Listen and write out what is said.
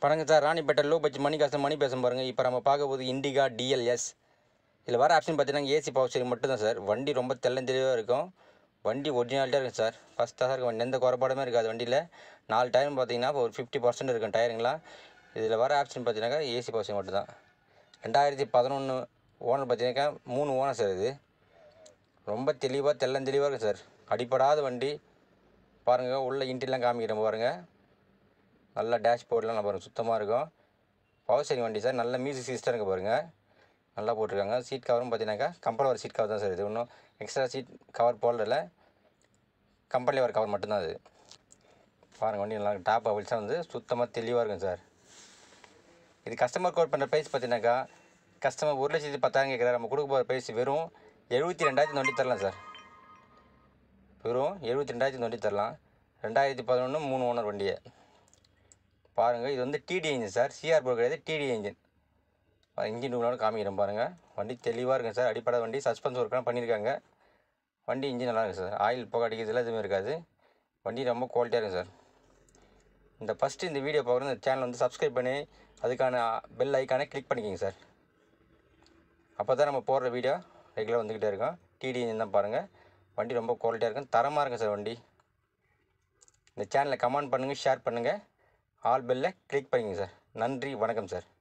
வணக்கம் sir Ranipet low budget money காசு money பேசும் பாருங்கள் இப்போ நம்ம பார்க்க போது இண்டிகா டிஎல்எஸ் இதில் வர ஆப்ஷன் பார்த்தீங்கன்னா ஏசி பவர் ஸ்டீரிங் மட்டும் தான் சார் வண்டி ரொம்ப தெள்ளந்தெளிவாக இருக்கும் வண்டி ஒரிஜினாலிட்டியாக இருக்கும் சார் ஃபஸ்ட்டாக சார் இருக்கும் எந்த குறைபாடுமே இருக்காது வண்டியில் நாலு டயரும் பார்த்தீங்கன்னா இப்போ ஒரு ஃபிஃப்டி பர்சன்ட் இருக்கும் டயருங்களா இதில் வர ஆப்ஷன் பார்த்தீங்கன்னாக்கா ஏசி பவர் ஸ்டீரிங் மட்டும் தான் ரெண்டாயிரத்தி பதினொன்று ஓனர் பார்த்தீங்கன்னாக்கா மூணு ஓனர் சார் இது ரொம்ப தெளிவாக தெள்ளந்தெளிவாக இருக்கும் சார் அடிப்படாத வண்டி பாருங்கள் உள்ள இன்டிலாம் காமிக்கிறேன் பாருங்கள் நல்லா டேஷ்போர்ட்லாம் நல்லா பாருங்கள் சுத்தமாக இருக்கும் பவர் ஸ்டேரிங் வண்டி சார் நல்ல மியூசிக் சிஸ்டம் இருக்குது பாருங்கள் நல்லா போட்டிருக்காங்க சீட் கவரும் பார்த்தீங்கன்னாக்கா கம்பெனி வர சீட் கவர் தான் சார் இது ஒன்றும் எக்ஸ்ட்ரா சீட் கவர் போடல கம்பெனியில் வர கவர் மட்டும்தான் அது பாருங்கள் வண்டி நல்லா டாப் அவில்ஸாக வந்து சுத்தமாக தெளிவாக இருக்கும் சார் இது கஸ்டமர் கோட் பண்ணுற ப்ரைஸ் பார்த்தீங்கன்னாக்கா கஸ்டமர் ஒரு லட்சத்தி பத்தாயிரம் கேட்குறாரு நம்ம கொடுக்க போகிற ப்ரைஸ் வெறும் எழுபத்தி ரெண்டாயிரத்தி நொண்டி தரலாம் சார் வெறும் எழுபத்தி ரெண்டாயிரத்தி நொண்டி தரலாம் ரெண்டாயிரத்தி பதினொன்று மூணு ஓனர் வண்டியை பாருங்கள் இது வந்து டிடி இன்ஜின் சார் சிஆர் போர் கிடையாது டிடி இன்ஜின் இன்ஜின் ரூம்னோட காமிக்கிறேன் பாருங்கள் வண்டி தெளிவாக இருக்கும் சார் அடிப்படை வண்டி சஸ்பென்ஸ் ஒர்க்லாம் பண்ணியிருக்காங்க வண்டி இன்ஜின் நல்லா இருக்கும் சார் ஆயில் புகை அடிக்கிறதுல எதுவுமே இருக்காது வண்டி ரொம்ப குவாலிட்டியாக இருக்கும் சார் இந்த ஃபஸ்ட்டு இந்த வீடியோ பார்க்குறது இந்த சேனல் வந்து சப்ஸ்கிரைப் பண்ணி அதுக்கான பெல் ஐக்கானை கிளிக் பண்ணிக்கிங்க சார் அப்போ தான் நம்ம போடுற வீடியோ ரெகுலராக வந்துக்கிட்டே இருக்கும் டிடி இன்ஜின் தான் பாருங்கள் வண்டி ரொம்ப குவாலிட்டியாக இருக்கும் தரமாக இருக்கும் சார் வண்டி இந்த சேனலை கமெண்ட் பண்ணுங்கள் ஷேர் பண்ணுங்கள் ஆல் பெல்லை கிளிக் பண்ணிங்க சார் நன்றி வணக்கம் சார்